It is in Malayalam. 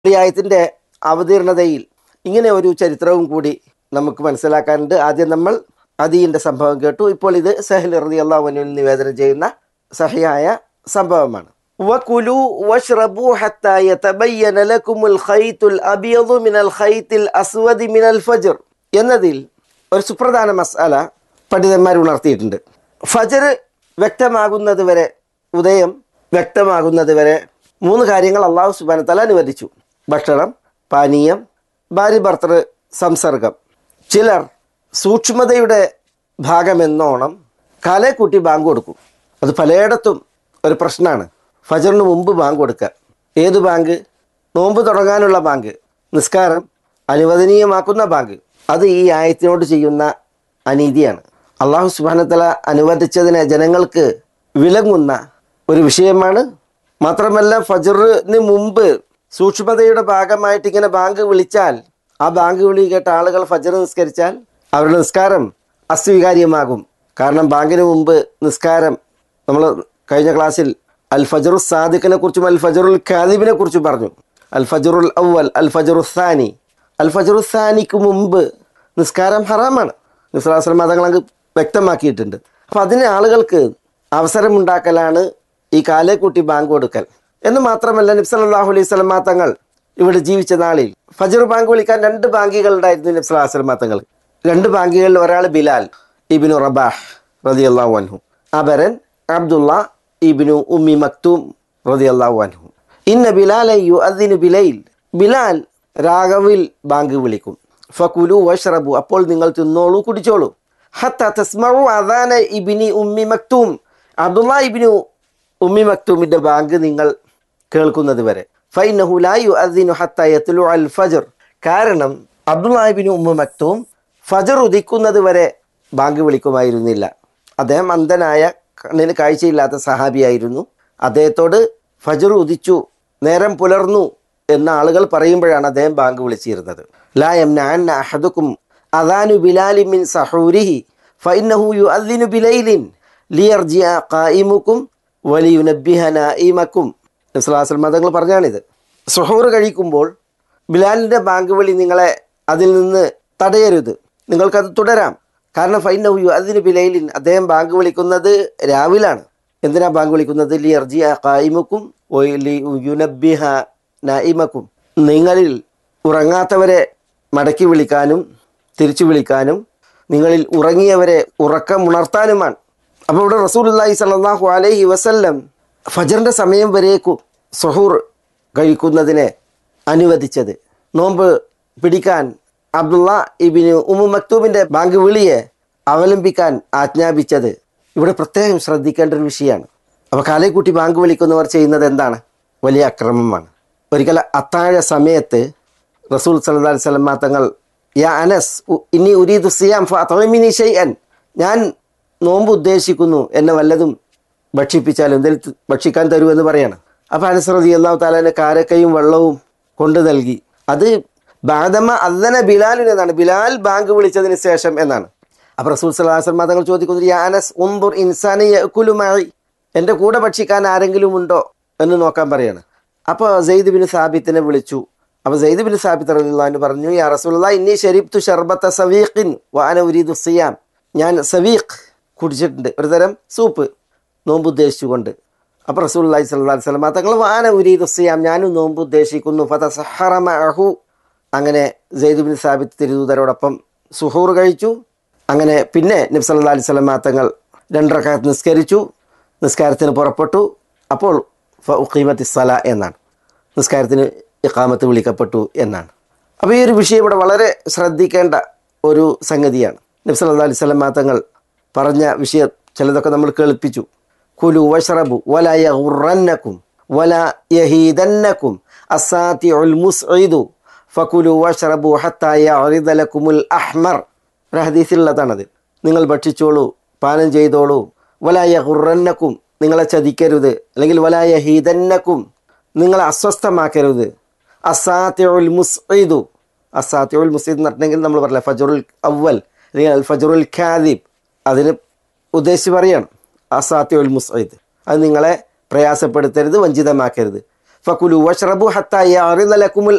ഈ ആയത്തിൻ്റെ അവതീർണതയിൽ ഇങ്ങനെ ഒരു ചരിത്രവും കൂടി നമുക്ക് മനസ്സിലാക്കാനുണ്ട് ആദ്യം നമ്മൾ അദീൻ്റെ സംഭവം കേട്ടു ഇപ്പോൾ ഇത് സഹൽ റതി അള്ളാഹുവിനിൽ നിവേദനം ചെയ്യുന്ന സഹിയായ സംഭവമാണ് വകുലു വഷ്റബു ഹത്താ യതബയ്യന ലക്കുമുൽ ഖൈത്തുൽ അബിയദു മിനൽ ഖൈത്തിൽ അസ്വദി മിനൽ ഫജ്ർ എന്നതിൽ ഒരു സുപ്രധാന മസാല പണ്ഡിതന്മാർ ഉണർത്തിയിട്ടുണ്ട് ഫജർ വ്യക്തമാകുന്നത് വരെ ഉദയം വ്യക്തമാകുന്നത് വരെ മൂന്ന് കാര്യങ്ങൾ അള്ളാഹു സുബാന തല അനുവദിച്ചു ഭക്ഷണം പാനീയം ഭാര്യ ഭർത്തൃ സംസർഗം ചിലർ സൂക്ഷ്മതയുടെ ഭാഗമെന്നോണം കാലേക്കൂട്ടി ബാങ്ക് കൊടുക്കും അത് പലയിടത്തും ഒരു പ്രശ്നമാണ് ഫജറിന് മുമ്പ് ബാങ്ക് കൊടുക്കുക ഏത് ബാങ്ക് നോമ്പ് തുടങ്ങാനുള്ള ബാങ്ക് നിസ്കാരം അനുവദനീയമാക്കുന്ന ബാങ്ക് അത് ഈ ആയത്തിനോട് ചെയ്യുന്ന അനീതിയാണ് അള്ളാഹു സുബാനത്തല അനുവദിച്ചതിനെ ജനങ്ങൾക്ക് വിലങ്ങുന്ന ഒരു വിഷയമാണ് മാത്രമല്ല ഫജറിന് മുമ്പ് സൂക്ഷ്മതയുടെ ഭാഗമായിട്ട് ഇങ്ങനെ ബാങ്ക് വിളിച്ചാൽ ആ ബാങ്ക് വിളി കേട്ട ആളുകൾ ഫജർ നിസ്കരിച്ചാൽ അവരുടെ നിസ്കാരം അസ്വീകാര്യമാകും കാരണം ബാങ്കിന് മുമ്പ് നിസ്കാരം നമ്മൾ കഴിഞ്ഞ ക്ലാസ്സിൽ അൽ ഫജറു സാദിഖിനെ കുറിച്ചും അൽ ഫജറുൽ ഖാദിബിനെ കുറിച്ചും പറഞ്ഞു അൽ ഫജറുൽ അവൽ അൽ ഫജറു സാനി അൽ ഫജറു സാനിക്ക് മുമ്പ് നിസ്കാരം ഹറാമാണ് നിസ്ലാസ്ലം മതങ്ങളങ്ങ് വ്യക്തമാക്കിയിട്ടുണ്ട് അപ്പം അതിന് ആളുകൾക്ക് അവസരമുണ്ടാക്കലാണ് ഈ കാലേക്കുട്ടി ബാങ്ക് കൊടുക്കൽ എന്ന് മാത്രമല്ല നബ്സലാഹു അലൈഹി സ്വലമാ തങ്ങൾ ഇവിടെ ജീവിച്ച നാളിൽ ഫജർ ബാങ്ക് വിളിക്കാൻ രണ്ട് ബാങ്കികൾ ഉണ്ടായിരുന്നു നബ്സലാഹു സ്വലമാ തങ്ങൾ രണ്ട് ബാങ്കികളിൽ ഒരാൾ ബിലാൽ ഇബിനു റബാഹ് റതി അള്ളാഹു അൻഹു അബരൻ അബ്ദുള്ള ഇബിനു ഉമ്മി മക്തൂം റതി അള്ളാഹു അൻഹു ഇന്ന ബിലാൽ യു അദിനു ബിലൈൽ ബിലാൽ രാഘവിൽ ബാങ്ക് വിളിക്കും ഫകുലു വഷ്റബു അപ്പോൾ നിങ്ങൾ തിന്നോളൂ കുടിച്ചോളൂ ഹത്ത തസ്മഉ അദാന ഇബിനി ഉമ്മി മക്തൂം അബ്ദുള്ള ഇബിനു ഉമ്മി മക്തൂമിന്റെ ബാങ്ക് നിങ്ങൾ കേൾക്കുന്നത് വരെ ഫൈനഹു ലാ യുഅദ്ദിനു ഹത്ത യത്ലു അൽ ഫജർ കാരണം അബ്ദുള്ള ഇബിനു ഉമ്മ മക്തൂം ഫജർ ഉദിക്കുന്നത് വരെ ബാങ്ക് വിളിക്കുമായിരുന്നില്ല അദ്ദേഹം അന്ധനായ കണ്ണിന് കാഴ്ചയില്ലാത്ത സഹാബിയായിരുന്നു അദ്ദേഹത്തോട് ഫജർ ഉദിച്ചു നേരം പുലർന്നു എന്ന ആളുകൾ പറയുമ്പോഴാണ് അദ്ദേഹം ബാങ്ക് വിളിച്ചിരുന്നത് ലാ യംനഅന്ന അഹദുക്കും അദാനു ബിലാലി മിൻ സഹൂരിഹി ഫഇന്നഹു യുഅദ്ദിനു ബിലൈലിൻ ലിയർജിഅ ഖായിമുക്കും വലിയുനബ്ബിഹ നായിമക്കും ഇസ്ലാസ്ൽ മതങ്ങൾ പറഞ്ഞാണിത് സുഹൂർ കഴിക്കുമ്പോൾ ബിലാലിൻ്റെ ബാങ്ക് വിളി നിങ്ങളെ അതിൽ നിന്ന് തടയരുത് നിങ്ങൾക്കത് തുടരാം കാരണം ഫൈനഹു യു അതിന് ബിലൈലിൻ അദ്ദേഹം ബാങ്ക് വിളിക്കുന്നത് രാവിലാണ് എന്തിനാ ബാങ്ക് വിളിക്കുന്നത് ലി അർജിയ ഖായിമുക്കും ലി യുനബ്ബിഹ നായിമക്കും നിങ്ങളിൽ ഉറങ്ങാത്തവരെ മടക്കി വിളിക്കാനും തിരിച്ചു വിളിക്കാനും നിങ്ങളിൽ ഉറങ്ങിയവരെ ഉറക്കമുണർത്താനുമാണ് അപ്പോൾ ഇവിടെ റസൂലുല്ലാഹി സല്ലല്ലാഹു അലൈഹി വസല്ലം ഫജറിൻ്റെ സമയം വരേക്കും സഹൂർ കഴിക്കുന്നതിനെ അനുവദിച്ചത് നോമ്പ് പിടിക്കാൻ അബ്ദുള്ള ഇബിന് ഉമു മക്തൂബിൻ്റെ ബാങ്ക് വിളിയെ അവലംബിക്കാൻ ആജ്ഞാപിച്ചത് ഇവിടെ പ്രത്യേകം ശ്രദ്ധിക്കേണ്ട ഒരു വിഷയമാണ് അപ്പോൾ കാലേക്കുട്ടി ബാങ്ക് വിളിക്കുന്നവർ ചെയ്യുന്നത് എന്താണ് വലിയ അക്രമമാണ് ഒരിക്കൽ അത്താഴ സമയത്ത് റസൂൽ സല്ലല്ലാഹു അലൈഹി വസല്ലം തങ്ങൾ യാ അനസ് ഉ- ഇനി ഉരീദു സിയാം ഫഅത്ഇമിനി ഷൈഅൻ ഞാൻ നോമ്പ് ഉദ്ദേശിക്കുന്നു എന്നെ വല്ലതും ഭക്ഷിപ്പിച്ചാലും എന്തെങ്കിലും ഭക്ഷിക്കാൻ തരുമെന്ന് പറയാണ് അപ്പോൾ അനസ് റതി അള്ളാഹു താലാന് കാരക്കയും വെള്ളവും കൊണ്ടു നൽകി അത് ബാദമ അദന ബിലാലിന് എന്നാണ് ബിലാൽ ബാങ്ക് വിളിച്ചതിന് ശേഷം എന്നാണ് അപ്പോൾ റസൂൽ സലാഹ് തങ്ങൾ ചോദിക്കുന്നത് യാ അനസ് ഉംബുർ ഇൻസാനെ യഅ്കുലുമായി എൻ്റെ കൂടെ ഭക്ഷിക്കാൻ ആരെങ്കിലും ഉണ്ടോ എന്ന് നോക്കാൻ പറയാണ് അപ്പോൾ സെയ്ദ് ബിൻ സാബിത്തിനെ വിളിച്ചു അപ്പോൾ സെയ്ദ് ബിൻ സാബിത്ത് റളിയല്ലാഹു പറഞ്ഞു യാ റസൂലുള്ള ഇന്നി ഷരീബ്തു ഷർബത്ത സവീഖിൻ വാന ഉരീദു സിയാം ഞാൻ സവീഖ് കുടിച്ചിട്ടുണ്ട് ഒരു തരം സൂപ്പ് നോമ്പ് ഉദ്ദേശിച്ചുകൊണ്ട് അപ്പോൾ റസൂൽ അള്ളഹി സ്വല്ലല്ലാഹു അലൈഹി വസല്ലം തങ്ങൾ വാന ഉരീദു സിയാം ഞാനും നോമ്പ് ഉദ്ദേശിക്കുന്നു ഫതസഹറ മഅഹു അങ്ങനെ സെയ്ദ് ബിൻ സാബിത്ത് തിരുദൂതരോടൊപ്പം സുഹൂർ കഴിച്ചു അങ്ങനെ പിന്നെ നബി സല്ലല്ലാഹു അലൈഹി വസല്ലം തങ്ങൾ രണ്ടരക്കാലത്ത് നിസ്കരിച്ചു നിസ്കാരത്തിന് പുറപ്പെട്ടു അപ്പോൾ ഫീമത്തി സല എന്നാണ് നിസ്കാരത്തിന് ഇഖാമത്ത് വിളിക്കപ്പെട്ടു എന്നാണ് അപ്പോൾ ഈ ഒരു വിഷയം ഇവിടെ വളരെ ശ്രദ്ധിക്കേണ്ട ഒരു സംഗതിയാണ് നബി സല്ലല്ലാഹു അലൈഹി വസല്ലം തങ്ങൾ പറഞ്ഞ വിഷയം ചിലതൊക്കെ നമ്മൾ കേൾപ്പിച്ചു കുലു വഷ്റബു വല യഗുറന്നക്കും വല യഹീദന്നക്കും അസാത്തിഉൽ മുസ്ഇദു ഫകുലു വഷ്റബു ഹത്താ യഅറിദ ലക്കുമുൽ അഹ്മർ ഒരു ഹദീസിലുള്ളതാണത് നിങ്ങൾ ഭക്ഷിച്ചോളൂ പാനം ചെയ്തോളൂ വല യഗുറന്നക്കും നിങ്ങളെ ചതിക്കരുത് അല്ലെങ്കിൽ വല യഹീദന്നക്കും നിങ്ങളെ അസ്വസ്ഥമാക്കരുത് അസാത്തിഉൽ മുസ്ഇദു അസാത്തിഉൽ മുസ്ഇദ് എന്ന് പറഞ്ഞെങ്കിൽ നമ്മൾ പറഞ്ഞില്ല ഫജറുൽ അവൽ അല്ലെങ്കിൽ അൽ ഫജറുൽ ഖാദിബ് അതിന് ഉദ്ദേശിച്ച് പറയണം അസാത്തിഉൽ മുസ്ഇദ് അത് നിങ്ങളെ പ്രയാസപ്പെടുത്തരുത് വഞ്ചിതമാക്കരുത് ഫകുലു വഷ്റബു ഹത്ത യഅറിദ ലക്കുമുൽ